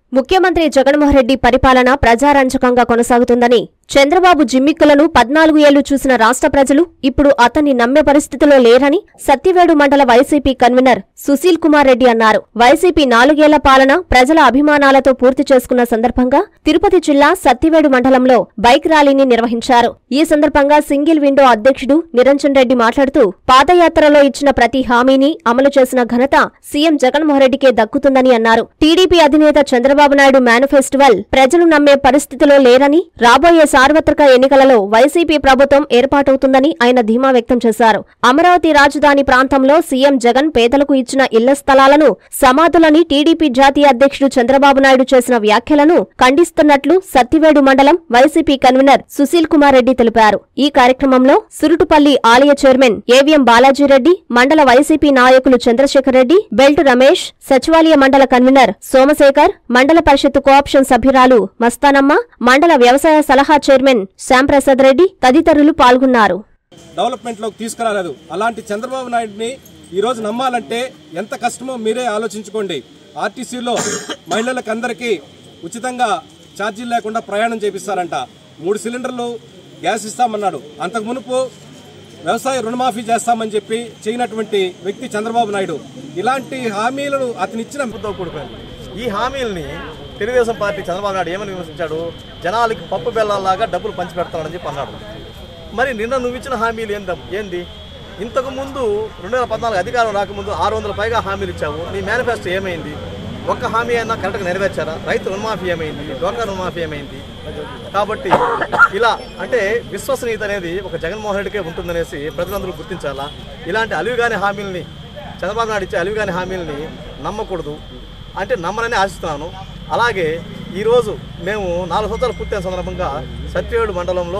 ముఖ్యమంత్రి జగన్మోహన్ రెడ్డి పరిపాలన ప్రజారంజకంగా కొనసాగుతుందని చంద్రబాబు జిమ్మిక్కులను పద్నాలుగు ఏళ్లు చూసిన రాష్ట్ర ప్రజలు ఇప్పుడు అతన్ని నమ్మే పరిస్థితిలో లేరని సత్యవేడు మండల వైసీపీ కన్వీనర్ సుశీల్ కుమార్ రెడ్డి అన్నారు వైసీపీ నాలుగేళ్ల పాలన ప్రజల అభిమానాలతో పూర్తి చేసుకున్న సందర్భంగా తిరుపతి జిల్లా సత్యవేడు మండలంలో బైక్ ర్యాలీని నిర్వహించారు ఈ సందర్భంగా సింగిల్ విండో అధ్యక్షుడు నిరంజన్ రెడ్డి మాట్లాడుతూ పాదయాత్రలో ఇచ్చిన ప్రతి హామీని అమలు చేసిన ఘనత సీఎం జగన్మోహన్ రెడ్డికే దక్కుతుందని అన్నారు టీడీపీ అధినేత చంద్రబాబు నాయుడు మేనిఫెస్టివల్ ప్రజలు నమ్మే పరిస్థితిలో లేరని రాబోయే సార్వత్రిక ఎన్నికలలో వైసీపీ ప్రభుత్వం ఏర్పాటవుతుందని ఆయన ధీమా వ్యక్తం చేశారు అమరావతి రాజధాని ప్రాంతంలో సీఎం జగన్ పేదలకు ఇచ్చిన ఇళ్ల స్థలాలను సమాధులని టీడీపీ జాతీయ అధ్యక్షుడు చంద్రబాబు నాయుడు చేసిన వ్యాఖ్యలను ఖండిస్తున్నట్లు సత్తివేడు మండలం వైసీపీ కన్వీనర్ సుశీల్ కుమార్ రెడ్డి తెలిపారు ఈ కార్యక్రమంలో సురుటుపల్లి ఆలయ చైర్మన్ ఏవిఎం బాలాజీరెడ్డి మండల వైసీపీ నాయకులు చంద్రశేఖర్ రెడ్డి బెల్ట్ రమేష్ సచివాలయ మండల కన్వీనర్ సోమశేఖర్ మండల పరిషత్ కోఆప్షన్ సభ్యురాలు మస్తానమ్మ మండల వ్యవసాయ సలహా చైర్మన్ శ్యాంప్రసాద్ రెడ్డి తదితరులు పాల్గొన్నారు డెవలప్మెంట్లోకి తీసుకురాలేదు అలాంటి చంద్రబాబు నాయుడిని ఈరోజు నమ్మాలంటే ఎంత కష్టమో మీరే ఆలోచించుకోండి ఆర్టీసీలో మహిళలకు అందరికీ ఉచితంగా ఛార్జీలు లేకుండా ప్రయాణం చేపిస్తారంట మూడు సిలిండర్లు గ్యాస్ ఇస్తామన్నాడు అంతకు మునుపు వ్యవసాయ రుణమాఫీ చేస్తామని చెప్పి చేయనటువంటి వ్యక్తి చంద్రబాబు నాయుడు ఇలాంటి హామీలను అతను ఇచ్చిన తో కూడుకుంది ఈ హామీల్ని తెలుగుదేశం పార్టీ చంద్రబాబు నాయుడు ఏమని విమర్శించాడు జనాలకి పప్పు బెల్లాలాగా డబ్బులు పంచిపెడతానని చెప్పి అన్నాడు మరి నిన్న నువ్వు ఇచ్చిన హామీలు ఏంద ఏంది ఇంతకు ముందు రెండు వేల పద్నాలుగు అధికారం రాకముందు ఆరు వందల పైగా హామీలు ఇచ్చావు నీ మేనిఫెస్టో ఏమైంది ఒక్క హామీ అయినా కరెక్ట్గా నెరవేర్చారా రైతు రుణమాఫీ ఏమైంది డోకా రుణమాఫీ ఏమైంది కాబట్టి ఇలా అంటే విశ్వసనీయత అనేది ఒక జగన్మోహన్ రెడ్డికే ఉంటుందనేసి ప్రజలందరూ గుర్తించాలా ఇలాంటి అలివిగాని హామీల్ని చంద్రబాబు నాయుడు ఇచ్చే అలివిగాని హామీల్ని నమ్మకూడదు అంటే నమ్మనని ఆశిస్తున్నాను అలాగే ఈరోజు మేము నాలుగు సంవత్సరాలు పూర్తయిన సందర్భంగా సత్యవేడు మండలంలో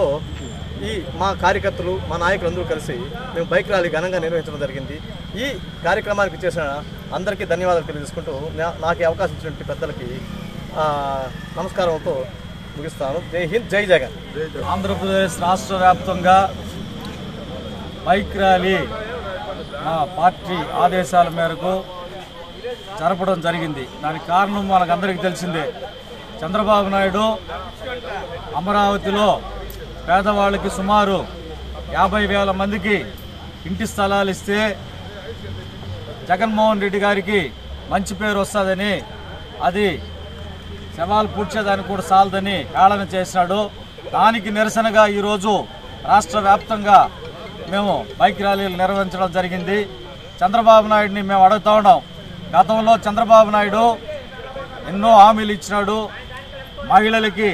ఈ మా కార్యకర్తలు మా నాయకులు అందరూ కలిసి మేము బైక్ ర్యాలీ ఘనంగా నిర్వహించడం జరిగింది ఈ కార్యక్రమానికి చేసిన అందరికీ ధన్యవాదాలు తెలియజేసుకుంటూ నా- నాకు ఈ అవకాశం ఇచ్చినటువంటి పెద్దలకి ఆ, నమస్కారంతో ముగిస్తాను జై హింద్ జై జగన్ ఆంధ్రప్రదేశ్ రాష్ట్ర వ్యాప్తంగా బైక్ ర్యాలీ మా పార్టీ ఆదేశాల మేరకు జరపడం జరిగింది దానికి కారణం మనకందరికీ తెలిసిందే చంద్రబాబు నాయుడు అమరావతిలో పేదవాళ్ళకి సుమారు యాభై వేల మందికి ఇంటి స్థలాలు ఇస్తే జగన్మోహన్ రెడ్డి గారికి మంచి పేరు వస్తుందని అది శవాలు పూడ్చేదానికి కూడా చాలదని హేళన చేసినాడు దానికి నిరసనగా ఈరోజు రాష్ట్ర వ్యాప్తంగా మేము బైక్ ర్యాలీలు నిర్వహించడం జరిగింది చంద్రబాబు నాయుడిని మేము అడుగుతా ఉన్నాం గతంలో చంద్రబాబు నాయుడు ఎన్నో హామీలు ఇచ్చినాడు మహిళలకి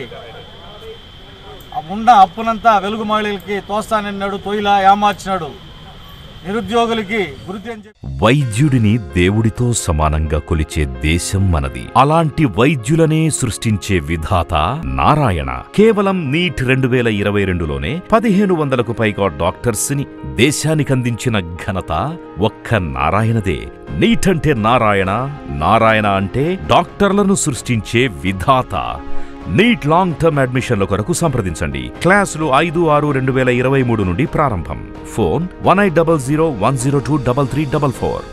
ఆ ఉన్న అప్పునంతా వెలుగు మహిళలకి తోస్తానన్నాడు తొయిలా ఏమార్చినాడు నిరుద్యోగులకి గుర్తు అని చెప్పి వైద్యుడిని దేవుడితో సమానంగా కొలిచే దేశం మనది అలాంటి వైద్యులనే సృష్టించే విధాత నారాయణ కేవలం నీట్ రెండు వేల ఇరవై రెండులోనే పదిహేను వందలకు పైగా డాక్టర్స్ ని దేశానికి అందించిన ఘనత ఒక్క నారాయణదే నీట్ అంటే నారాయణ నారాయణ అంటే డాక్టర్లను సృష్టించే విధాత నీట్ లాంగ్ టర్మ్ అడ్మిషన్ల కొరకు సంప్రదించండి క్లాసులు ఐదు ఆరు రెండు వేల ఇరవై మూడు నుండి ప్రారంభం phone one eight double zero one zero two double three double four